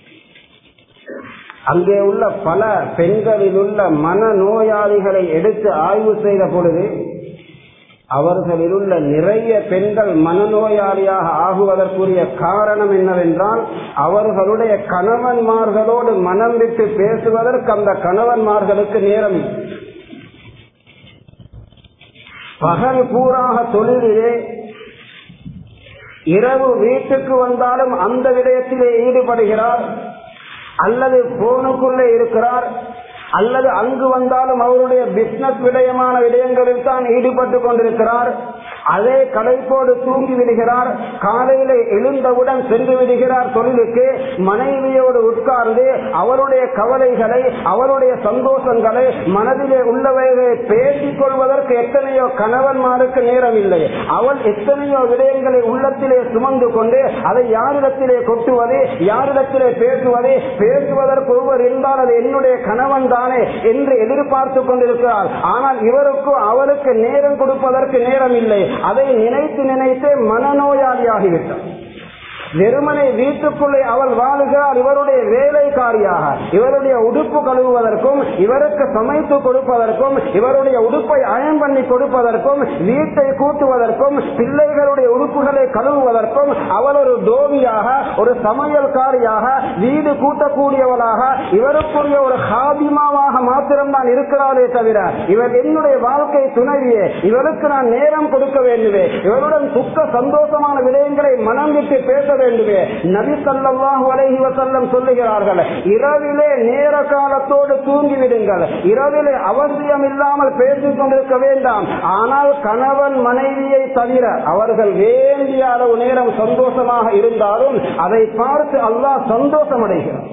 அங்கே உள்ள பல பெண்களில் உள்ள மன நோயாளிகளை எடுத்து ஆய்வு செய்த பொழுது அவர்களில் உள்ள நிறைய பெண்கள் மனநோயாளியாக ஆகுவதற்குரிய காரணம் என்னவென்றால் அவர்களுடைய கணவன்மார்களோடு மனம் விட்டு பேசுவதற்கு அந்த கணவன்மார்களுக்கு நேரம் பகல் பூராக தொழிலிலே இரவு வீட்டுக்கு வந்தாலும் அந்த விடயத்திலே ஈடுபடுகிறார் அல்லது போனுக்குள்ளே இருக்கிறார் அல்லது அங்கு வந்தாலும் அவருடைய பிசினஸ் விடயமான விடயங்களில் தான் ஈடுபட்டு கொண்டிருக்கிறார் அதே களைப்போடு தூங்கி விடுகிறார் காலையில எழுந்தவுடன் சென்று விடுகிறார் தொழிலுக்கு மனைவியோடு உட்கார்ந்து அவருடைய கவலைகளை அவருடைய சந்தோஷங்களை மனதிலே உள்ளவைகளை பேசிக் கொள்வதற்கு எத்தனையோ கணவன்மாருக்கு நேரம் இல்லை அவள் எத்தனையோ விடயங்களை உள்ளத்திலே சுமந்து கொண்டு அதை யாரிடத்திலே கொட்டுவது யாரிடத்திலே பேசுவது பேசுவதற்கு ஒருவர் இருந்தால் அது என்னுடைய கணவன் தானே என்று எதிர்பார்த்து கொண்டிருக்கிறார் ஆனால் இவருக்கு அவருக்கு நேரம் கொடுப்பதற்கு நேரம் இல்லை அதை நினைத்து நினைத்து மனநோயாளியாகிவிட்டார் வெறுமனை வீட்டுக்குள்ளே அவள் வாழுகிறார் இவருடைய வேலைக்காரியாக இவருடைய உடுப்பு கழுவுவதற்கும் இவருக்கு சமைத்து கொடுப்பதற்கும் இவருடைய உடுப்பை அயன் பண்ணி கொடுப்பதற்கும் வீட்டை கூட்டுவதற்கும் பிள்ளைகளுடைய உடுப்புகளை கழுவுவதற்கும் அவள் ஒரு தோவியாக ஒரு சமையல்காரியாக வீடு கூட்டக்கூடியவளாக இவருக்குரிய ஒரு ஹாபிமாவாக மாத்திரம்தான் இருக்கிறாரே தவிர இவர் என்னுடைய வாழ்க்கை துணைவியே இவருக்கு நான் நேரம் கொடுக்க வேண்டுமே இவருடன் துக்க சந்தோஷமான விடயங்களை மனம் விட்டு பேச வேண்டுமே நபி சல்லாஹூ அலைஹி வசல்லம் சொல்லுகிறார்கள் இரவிலே நேர காலத்தோடு தூங்கி விடுங்கள் இரவிலே அவசியம் இல்லாமல் பேசிக் கொண்டிருக்க வேண்டாம் ஆனால் கணவன் மனைவியை தவிர அவர்கள் வேண்டிய அளவு நேரம் சந்தோஷமாக இருந்தாலும் அதை பார்த்து அல்லாஹ் சந்தோஷம் அடைகிறார்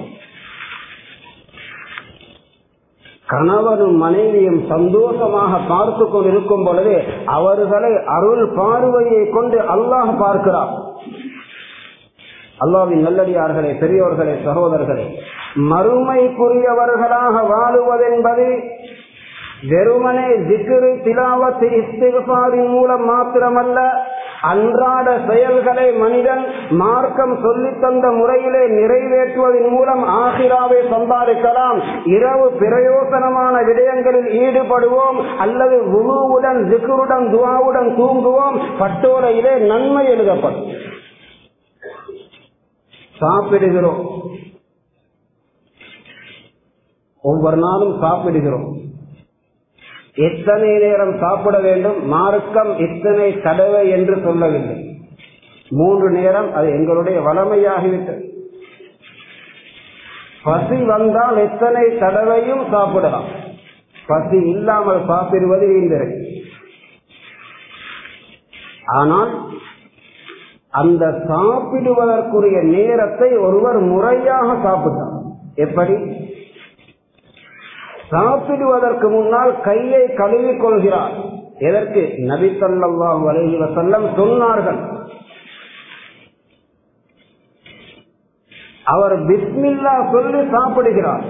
கணவனும் மனைவியும் சந்தோஷமாக பார்த்து கொண்டிருக்கும் பொழுது அவர்களை அருள் பார்வையை கொண்டு அல்லாஹ் பார்க்கிறார் அல்லாவின் நல்லடியார்களே பெரியோர்களே சகோதரர்களே மறுமைக்குரியவர்களாக வாழுவதென்பது வெறுமனே ஜிக்ரு திலாவத்து இஸ்திகாரின் மூலம் மாத்திரமல்ல அன்றாட செயல்களை மனிதன் மார்க்கம் சொல்லித் தந்த முறையிலே நிறைவேற்றுவதன் மூலம் ஆசிராவை சம்பாதிக்கலாம் இரவு பிரயோசனமான விடயங்களில் ஈடுபடுவோம் அல்லது உழுவுடன் ஜிக்ருடன் துவாவுடன் தூங்குவோம் பட்டோரையிலே நன்மை எழுதப்படும் சாப்பிடுகிறோம் ஒவ்வொரு நாளும் சாப்பிடுகிறோம் எத்தனை நேரம் சாப்பிட வேண்டும் மார்க்கம் எத்தனை தடவை என்று சொல்லவில்லை மூன்று நேரம் அது எங்களுடைய வளமையாகிவிட்டது பசி வந்தால் எத்தனை தடவையும் சாப்பிடலாம் பசி இல்லாமல் சாப்பிடுவது வீந்திரை ஆனால் அந்த சாப்பிடுவதற்குரிய நேரத்தை ஒருவர் முறையாக சாப்பிட்டார் எப்படி சாப்பிடுவதற்கு முன்னால் கையை கழுவிக் கொள்கிறார் எதற்கு நபி சொல்லாஹு அலைஹி வசல்லம் சொன்னார்கள் அவர் பிஸ்மில்லா சொல்லி சாப்பிடுகிறார்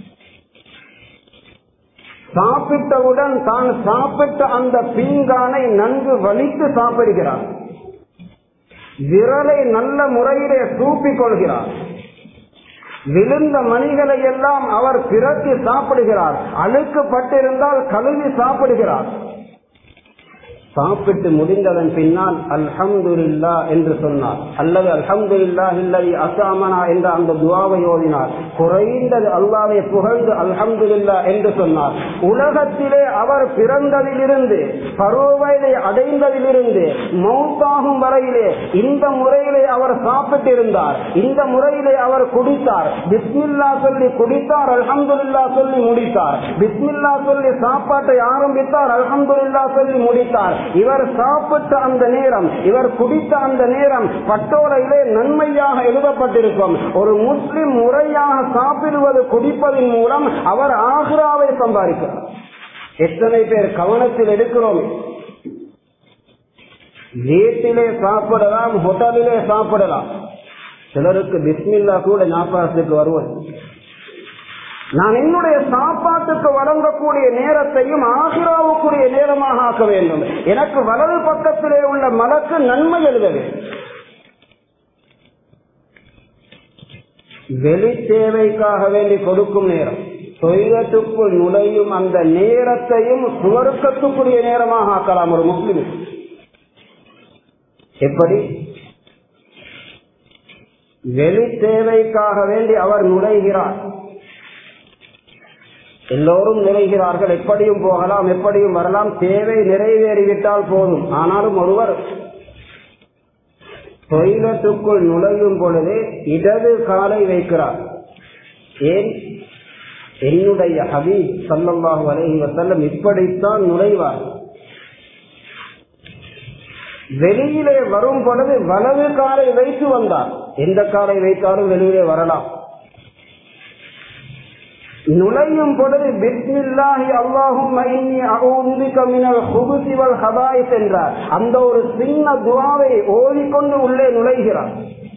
சாப்பிட்டவுடன் தான் சாப்பிட்ட அந்த பீங்கானை நன்கு வலித்து சாப்பிடுகிறார் விரலை நல்ல முறையிலே சூப்பிக் கொள்கிறார் விழுந்த மணிகளை எல்லாம் அவர் பிறத்தி சாப்பிடுகிறார் அழுக்கப்பட்டிருந்தால் கழுவி சாப்பிடுகிறார் சாப்பிட்டு முடிந்ததன் பின்னால் அல்ஹம்துல்லா என்று சொன்னார் அல்லது அல்ஹம்துல்லா இல்லதி அசாமனா என்ற அந்த துவாவை ஓதினார் குறைந்தது அல்லாவை புகழ்ந்து அல்ஹம்துல்லா என்று சொன்னார் உலகத்திலே அவர் பிறந்ததிலிருந்து பருவவயதை அடைந்ததிலிருந்து மௌத்தாகும் வரையிலே இந்த முறையிலே அவர் சாப்பிட்டிருந்தார் இந்த முறையிலே அவர் குடித்தார் பிஸ்மில்லா சொல்லி குடித்தார் அல்ஹம்துல்லா சொல்லி முடித்தார் பிஸ்மில்லா சொல்லி சாப்பாட்டை ஆரம்பித்தார் அல்ஹம்துல்லா சொல்லி முடித்தார் இவர் சாப்பிட்ட அந்த நேரம் இவர் குடித்த அந்த நேரம் பட்டோரையிலே நன்மையாக எழுதப்பட்டிருக்கும் ஒரு முஸ்லிம் முறையாக சாப்பிடுவது குடிப்பதன் மூலம் அவர் ஆக்ராவை சம்பாதிக்கிறார் எத்தனை பேர் கவனத்தில் எடுக்கிறோம் வீட்டிலே சாப்பிடலாம் ஹோட்டலிலே சாப்பிடலாம் சிலருக்கு பிஸ்மில்லா கூட ஞாபகத்துக்கு வருவது நான் என்னுடைய சாப்பாட்டுக்கு வழங்கக்கூடிய நேரத்தையும் ஆகிராவுக்குரிய நேரமாக ஆக்க வேண்டும் எனக்கு வலது பக்கத்திலே உள்ள மலக்கு நன்மை எழுத வேண்டும் வெளி தேவைக்காக வேண்டி கொடுக்கும் நேரம் தொய்வத்துக்குள் நுழையும் அந்த நேரத்தையும் சுவருக்கத்துக்குரிய நேரமாக ஆக்கலாம் ஒரு முஸ்லிம் எப்படி வெளி தேவைக்காக வேண்டி அவர் நுழைகிறார் எல்லோரும் நுழைகிறார்கள் எப்படியும் போகலாம் எப்படியும் வரலாம் தேவை நிறைவேறிவிட்டால் போதும் ஆனாலும் ஒருவர் தொழிலத்துக்குள் நுழையும் பொழுது இடது காலை வைக்கிறார் ஏன் என்னுடைய ஹபீப் சல்லல்லாஹு அலைஹி வஸல்லம் இப்படித்தான் நுழைவார் வெளியிலே வரும் பொழுது வலது காலை வைத்து வந்தார் எந்த காலை வைத்தாலும் வெளியிலே வரலாம் நுழையும் பொழுது பிஸ்மில்லாஹி அல்லாஹும் மினல் ஹுபுசி வல் ஹபாயிஸ் என்றார் அந்த ஒரு சின்ன துவாவை ஓதிக்கொண்டு உள்ளே நுழைகிறார்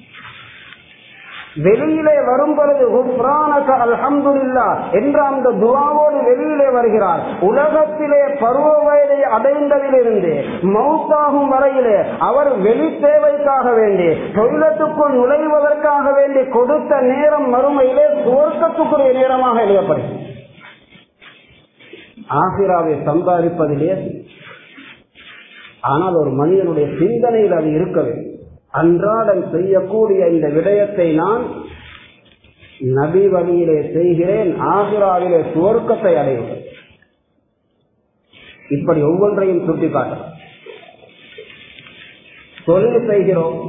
வெளியிலே வரும் பொழுது அல்ஹம்துல்லா என்ற அந்த துவாவோடு வெளியிலே வருகிறார் உலகத்திலே பருவ வயதை அடைந்ததிலிருந்து மௌத்தாகும் வரையிலே அவர் வெளி தேவைக்காக வேண்டி தொழிலத்துக்குள் நுழைவதற்காக வேண்டி கொடுத்த நேரம் மறுமையிலே சுவர்க்கத்துக்குரிய நேரமாக எழுதப்படுகிறது ஆசிராவை சம்பாதிப்பதிலே ஆனால் ஒரு மனிதனுடைய சிந்தனையில் அது இருக்க வேண்டும் அன்றாடம் செய்யக்கூடிய இந்த விடயத்தை நான் நபி வழியிலே செய்கிறேன் ஆசிராவிலே சுவர்க்கத்தை அடைகிறேன் இப்படி ஒவ்வொன்றையும் சுட்டிக்காட்ட தொழில் செய்கிறோம்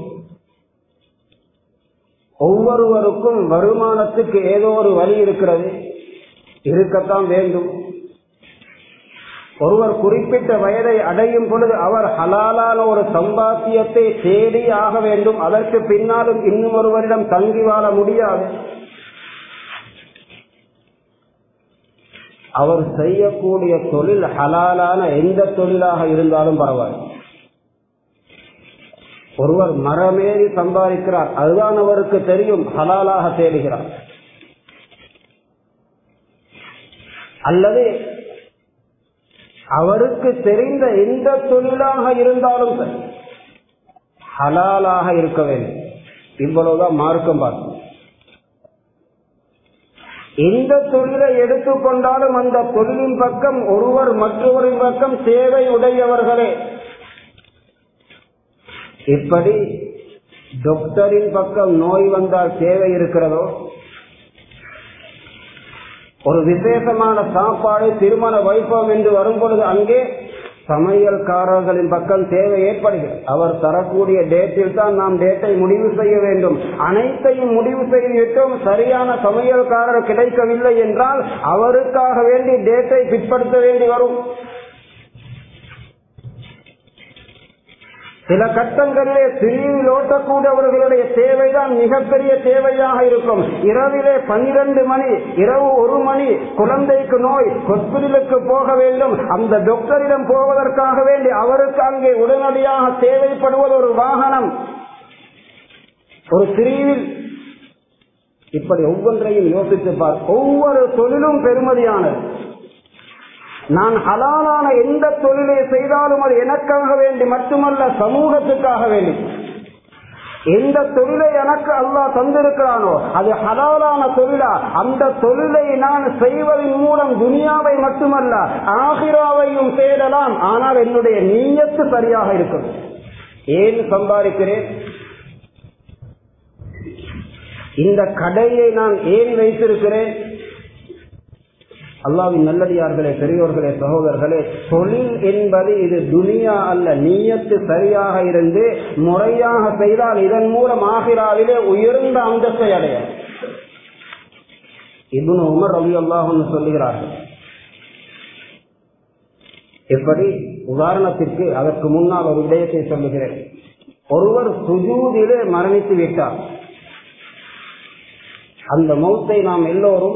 ஒவ்வொருவருக்கும் வருமானத்துக்கு ஏதோ ஒரு வழி இருக்கிறது இருக்கத்தான் வேண்டும் ஒருவர் குறிப்பிட்ட வயதை அடையும் பொழுது அவர் ஹலாலான ஒரு சம்பாத்தியத்தை தேடி ஆக வேண்டும் அதற்கு பின்னாலும் இன்னும் ஒருவரிடம் தங்கி வாழ முடியாது அவர் செய்யக்கூடிய தொழில் ஹலாலான எந்த தொழிலாக இருந்தாலும் பரவாயில்லை ஒருவர் மரமேறி சம்பாதிக்கிறார் அதுதான் அவருக்கு தெரியும் ஹலாலாக தேடுகிறார் அல்லது அவருக்கு தெரிந்த எந்த தொழிலாக இருந்தாலும் சரி ஹலாலாக இருக்க வேண்டும் இவ்வளவுதான் மார்க்கம் பார்க்கும் எந்த தொழிலை எடுத்துக்கொண்டாலும் அந்த தொழிலின் பக்கம் ஒருவர் மற்றவரின் பக்கம் தேவை உடையவர்களே இப்படி டாக்டரின் பக்கம் நோய் வந்தால் தேவை இருக்கிறதோ ஒரு விசேஷமான சாப்பாடு திருமண வைபவம் என்று வரும் பொழுது அங்கே சமையல்காரர்களின் பக்கம் தேவை ஏற்படுகிறது அவர் தரக்கூடிய டேட்டில் தான் நாம் டேட்டை முடிவு செய்ய வேண்டும் அனைத்தையும் முடிவு செய்துவிட்டோம் சரியான சமையல்காரர் கிடைக்கவில்லை என்றால் அவருக்காக வேண்டி டேட்டை பிற்படுத்த வேண்டி வரும் சில கட்டங்களிலே பிரிவில் ஓட்டக்கூடியவர்களுடைய தேவைதான் மிகப்பெரிய தேவையாக இருக்கும் இரவிலே பன்னிரண்டு மணி இரவு ஒரு மணி குழந்தைக்கு நோய் ஹொஸ்பிட்டலுக்கு போக வேண்டும் அந்த டாக்டரிடம் போவதற்காக வேண்டி அவருக்கு அங்கே உடனடியாக தேவைப்படுவது ஒரு வாகனம் ஒரு பிரிவில் இப்படி ஒவ்வொன்றையும் யோசித்து பார் ஒவ்வொரு தொழிலும் பெருமதியானது நான் ஹலாலான எந்த தொழிலை செய்தாலும் அது எனக்காக வேண்டி மட்டுமல்ல சமூகத்துக்காக வேண்டி எந்த தொழிலை எனக்கு அல்லாஹ் தந்திருக்கிறானோ அது ஹலாலான தொழிலா அந்த தொழிலை நான் செய்வதன் மூலம் துனியாவை மட்டுமல்ல ஆகிராவையும் தேடலாம் ஆனால் என்னுடைய நீயத்து சரியாக இருக்கும் ஏன் சம்பாதிக்கிறேன் இந்த கடையை நான் ஏன் வைத்திருக்கிறேன் அல்லாவின் நல்லடியார்களே பெரியோர்களே சகோதரர்களே தொழில் என்பது இது துனியா அல்ல நீயத்து சரியாக இருந்து முறையாக செய்தால் இதன் மூலம் ஆகிராவிலே உயர்ந்த அந்தஸ்தை அடைய இப்னு உமர் ரவி அல்லாஹுன்னு சொல்லுகிறார்கள் எப்படி உதாரணத்திற்கு அதற்கு முன்னால் ஒரு விடயத்தை சொல்லுகிறேன் ஒருவர் சுஜூதிலே மரணித்து விட்டார் அந்த மௌத்தை நாம் எல்லோரும்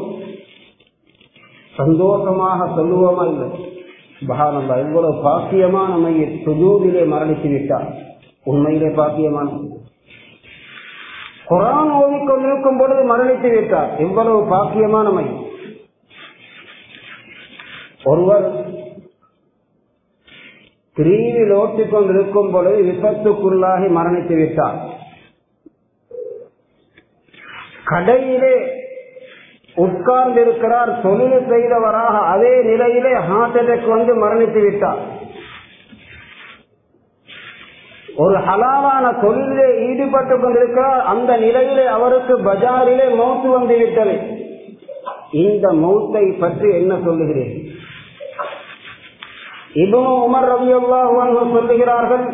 சந்தோஷமாக சொல்லுவோமா இல்லை பகானந்தா இவ்வளவு பாக்கியமான மையில் சுஜூதிலே மரணித்து விட்டார் உண்மையிலே பாக்கியமான குரான் ஓதிக்கொண்டிருக்கும் பொழுது மரணித்து விட்டார் இவ்வளவு பாக்கியமான மையம் ஒருவர் பிரிவில் ஓட்டிக் கொண்டிருக்கும் பொழுது விபத்துக்குள்ளாகி மரணித்து விட்டார் கடையிலே உட்கார்ந்திருக்கிறார் தொழில் செய்தவராக அதே நிலையிலே ஹார்ட் அட்டாக் வந்து மரணித்து விட்டார் ஒரு ஹலாலான தொழிலே ஈடுபட்டுக் கொண்டிருக்கிறார் அந்த நிலையிலே அவருக்கு பஜாரிலே மௌத்து வந்து விட்டது இந்த மௌத்தை பற்றி என்ன சொல்லுகிறேன் இபுனு உமர் ரவி சொல்லுகிறார்கள்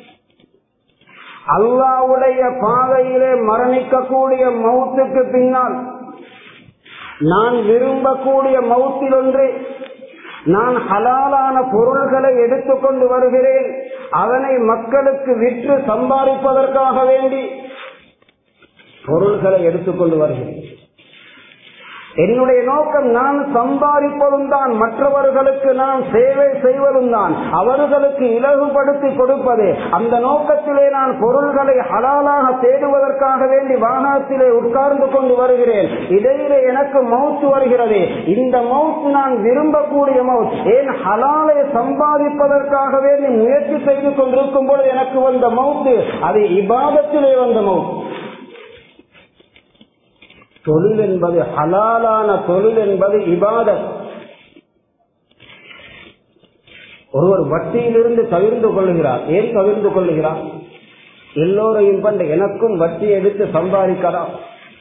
அல்லாவுடைய பாதையிலே மரணிக்கக்கூடிய மௌத்துக்கு பின்னால் நான் விரும்பக்கூடிய மௌத்தில் ஒன்று நான் ஹலாலான பொருள்களை எடுத்துக்கொண்டு வருகிறேன் அதனை மக்களுக்கு விற்று சம்பாதிப்பதற்காக வேண்டி பொருள்களை எடுத்துக்கொண்டு வருகிறேன் என்னுடைய நோக்கம் நான் சம்பாதிப்பதும் தான் மற்றவர்களுக்கு நான் சேவை செய்வதும் தான் அவர்களுக்கு இலகுபடுத்தி கொடுப்பது அந்த நோக்கத்திலே நான் பொருள்களை ஹலாலாக தேடுவதற்காக வேண்டி வாகனத்திலே உட்கார்ந்து கொண்டு வருகிறேன் இடையிலே எனக்கு மவுத்து வருகிறது இந்த மவுத்து நான் விரும்பக்கூடிய மவுத் ஏன் ஹலாலை சம்பாதிப்பதற்காக வேண்டி முயற்சி செய்து கொண்டிருக்கும் பொழுது எனக்கு வந்த மவுத்து அது இபாதத்திலே வந்த மவுத்து தொழில் என்பது ஹலாலான தொழில் என்பது இபாதத் ஒருவர் வட்டியிலிருந்து தவிர்ந்து கொள்ளுகிறார் ஏன் தவிர்ந்து கொள்ளுகிறார் எல்லோரையும் பண்டு எனக்கும் வட்டி எடுத்து சம்பாதிக்கலாம்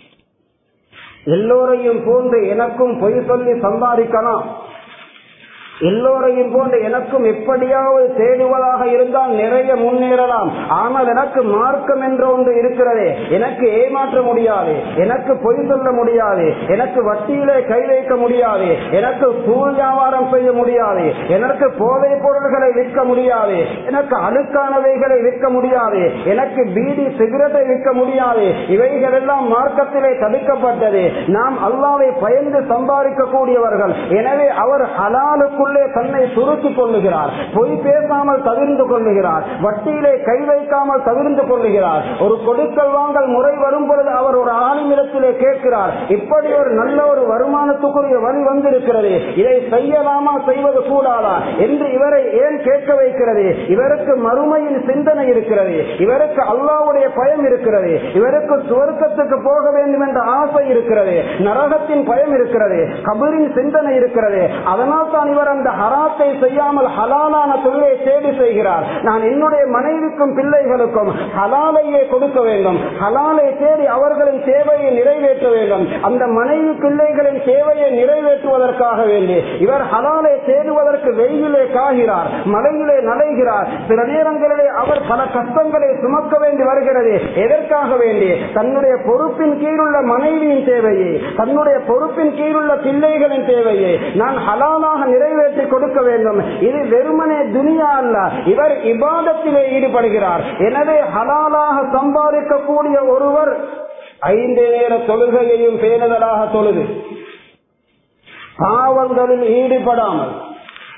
எல்லோரையும் போன்று எனக்கும் பொய் சொல்லி சம்பாதிக்கலாம் எல்லோரையும் போன்று எனக்கும் எப்படியாவது தேடுவதாக இருந்தால் நிறைய முன்னேறலாம் ஆனால் எனக்கு மார்க்கம் என்ற ஒன்று இருக்கிறதே எனக்கு ஏமாற்ற முடியாது எனக்கு பொய் சொல்ல முடியாது எனக்கு வட்டியிலே கை வைக்க முடியாது எனக்கு தூள் வியாபாரம் செய்ய முடியாது எனக்கு போதைப் பொருள்களை விற்க முடியாது எனக்கு அழுக்கானவைகளை விற்க முடியாது எனக்கு பீடி சிகரெட்டை விற்க முடியாது இவைகள் எல்லாம் மார்க்கத்திலே தடுக்கப்பட்டது நாம் அல்லாவை பயந்து சம்பாதிக்க கூடியவர்கள் எனவே அவர் ஹலாலுக்குள் உள்ளே தன்னை சுருக்கிக் கொள்ளுகிறார் பொய் பேசாமல் தவிர்ந்து கொள்ளுகிறார் வட்டியிலே கை வைக்காமல் தவிர்ந்து கொள்ளுகிறார் ஒரு கொடுக்கல் வாங்கல் முறை வரும் பொழுது அவர் ஒரு ஆளுமிடத்திலே கேட்கிறார் இப்படி ஒரு நல்ல ஒரு வருமானத்துக்குரிய வழி வந்திருக்கிறது இதை செய்யலாமா செய்வது கூடாதா என்று இவரை ஏன் கேட்க வைக்கிறது இவருக்கு மறுமையின் சிந்தனை இருக்கிறது இவருக்கு அல்லாவுடைய பயம் இருக்கிறது இவருக்கு சுவர்க்கத்துக்கு போக வேண்டும் என்ற ஆசை இருக்கிறது நரகத்தின் பயம் இருக்கிறது கபரின் சிந்தனை இருக்கிறது அதனால் தான் இவர் அந்த ஹராத்தை செய்யாமல் ஹலாலான தொழிலை தேடி செய்கிறார் நான் என்னுடைய மனைவிக்கும் பிள்ளைகளுக்கும் ஹலாலையே கொடுக்க வேண்டும் ஹலாலை தேடி அவர்களின் தேவையை நிறைவேற்ற வேண்டும் அந்த மனைவி பிள்ளைகளின் தேவையை நிறைவேற்றுவதற்காக வேண்டி இவர் ஹலாலை தேடுவதற்கு வெயிலே காகிறார் மலையிலே நலைகிறார் சில நேரங்களிலே அவர் பல கஷ்டங்களை சுமக்க வேண்டி வருகிறது எதற்காக வேண்டி தன்னுடைய பொறுப்பின் கீழுள்ள மனைவியின் தேவையை தன்னுடைய பொறுப்பின் கீழுள்ள பிள்ளைகளின் தேவையை நான் ஹலாலாக நிறைவேற்றி கொடுக்க வேண்டும் இது வெறுமனே துனியா அல்ல இவர் இபாதத்திலே ஈடுபடுகிறார் எனவே ஹலாலாக சம்பாதிக்கக்கூடிய ஒருவர் ஐந்து நேர தொழுகையையும் பேணுதலாக தொழுது பாவங்களில் ஈடுபடாமல்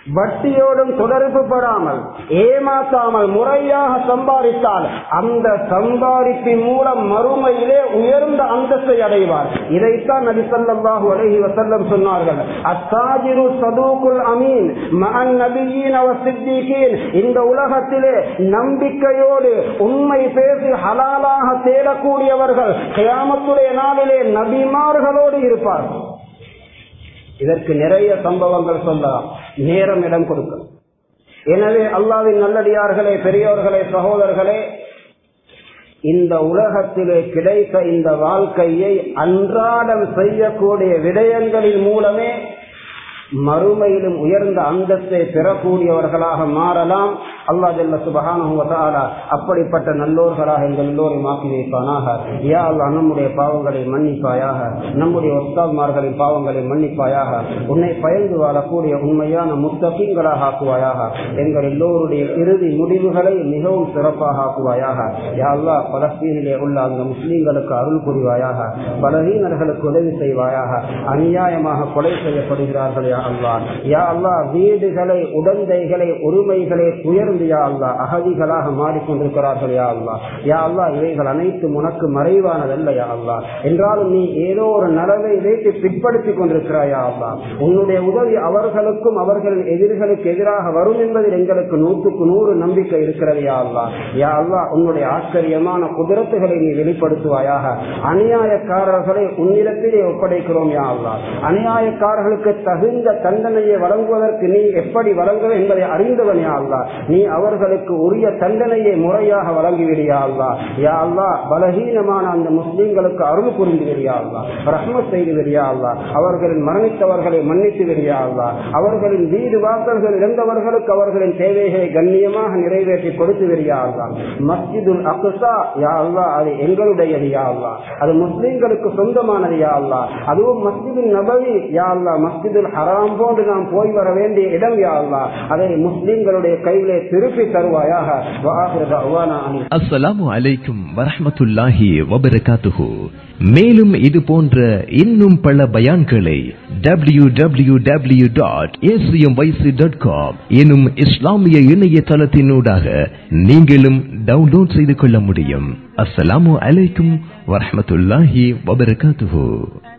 வட்டியோடும் தொடர்பு படாமல் ஏமாற்றாமல் முறையாக சம்பாதித்தால் அந்த சம்பாதிப்பின் மூலம் மறுமையிலே உயர்ந்த அந்தஸ்தை அடைவார் இதைத்தான் நபி ஸல்லல்லாஹு அலைஹி வஸல்லம் சொன்னார்கள் அத்தாஜிரு சதூகுல் அமீன் மஅன் நபியீன் வ சித்தீகீன் இந்த உலகத்திலே நம்பிக்கையோடு உண்மை பேசி ஹலாலாக தேடக்கூடியவர்கள் கியாமத்துடைய நாளிலே நபிமார்களோடு இருப்பார்கள் இதற்கு நிறைய சம்பவங்கள் சொல்லலாம் நேரம் இடம் கொடுக்க எனவே அல்லாவின் நல்லடியார்களே பெரியோர்களே சகோதரர்களே இந்த உலகத்திலே கிடைத்த இந்த வாழ்க்கையை அன்றாடம் செய்யக்கூடிய விடயங்களின் மூலமே மறுமையிலும் உயர்ந்த அந்தத்தை பெறக்கூடியவர்களாக மாறலாம் அல்லா ஜல்ல சுபகான அப்படிப்பட்ட நல்லோர்களாக எங்கள் எல்லோரையும் ஆக்கி வைப்பானாக யா அல்லா நம்முடைய பாவங்களை மன்னிப்பாயாக நம்முடைய ஒத்தாத்மார்களின் பாவங்களை மன்னிப்பாயாக உன்னை பயந்து வாழக்கூடிய உண்மையான முத்தகங்களாக ஆக்குவாயாக எங்கள் எல்லோருடைய இறுதி முடிவுகளை மிகவும் சிறப்பாக ஆக்குவாயாக யா அல்லா பலஸ்தீனிலே உள்ள அந்த முஸ்லீம்களுக்கு அருள் புரிவாயாக பலவீனர்களுக்கு உதவி செய்வாயாக அநியாயமாக கொலை செய்யப்படுகிறார்கள் யா அல்லா யா அல்லா வீடுகளை உடந்தைகளை உரிமைகளை உயர்ந்து யா அல்லா அகதிகளாக மாறிக்கொண்டிருக்கிறார்கள் யா அல்லா யா அல்லா இவைகள் அனைத்தும் உனக்கு மறைவானதல்ல யா அல்லா என்றாலும் நீ ஏதோ ஒரு நலவை வைத்து பிற்படுத்திக் கொண்டிருக்கிறாயா அல்லா உன்னுடைய உதவி அவர்களுக்கும் அவர்களின் எதிர்களுக்கு எதிராக வரும் என்பதில் எங்களுக்கு நூற்றுக்கு நூறு நம்பிக்கை இருக்கிறது யா அல்லா யா அல்லா உன்னுடைய ஆச்சரியமான குதிரத்துகளை நீ வெளிப்படுத்துவாயாக அநியாயக்காரர்களை உன்னிடத்திலே ஒப்படைக்கிறோம் யா அல்லா அநியாயக்காரர்களுக்கு தகுந்த தண்டனையை வழங்குவதற்கு நீ எப்படி வழங்க என்பதை அறிந்தவன் யா அல்லா நீ அவர்களுக்கு உரிய தண்டனையை முறையாக வழங்கிவிடியா அல்லா யா அல்லா பலகீனமான அந்த முஸ்லீம்களுக்கு அருள் புரிந்து விடியா அல்லா ரஹ்மத் செய்து விடியா அல்லா அவர்களின் மரணித்தவர்களை மன்னித்து விடியா அல்லா அவர்களின் வீடு வாசல்கள் இழந்தவர்களுக்கு அவர்களின் தேவைகளை கண்ணியமாக நிறைவேற்றி கொடுத்து விடியா அல்லா மஸ்ஜிதுல் அக்சா யா அல்லா அது எங்களுடையது யா அல்லா அது முஸ்லீம்களுக்கு சொந்தமானது யா அல்லா அதுவும் மஸ்ஜிதுல் நபவி யா அல்லா மஸ்ஜிதுல் ஹராம் போன்று நாம் போய் வர வேண்டிய இடம் யா அல்லா அதை முஸ்லீம்களுடைய கையிலே திருப்பி தருவாயாக அஸ்ஸலாமு அலைக்கும் வரஹமத்துல்லாஹி வபரகாத்துஹு மேலும் இது போன்ற இன்னும் பல பயான்களை W W W dot dot com எனும் இஸ்லாமிய இணையதளத்தினூடாக நீங்களும் டவுன்லோட் செய்து கொள்ள முடியும் அஸ்ஸலாமு அலைக்கும் வரஹமத்துல்லாஹி வபரகாத்துஹு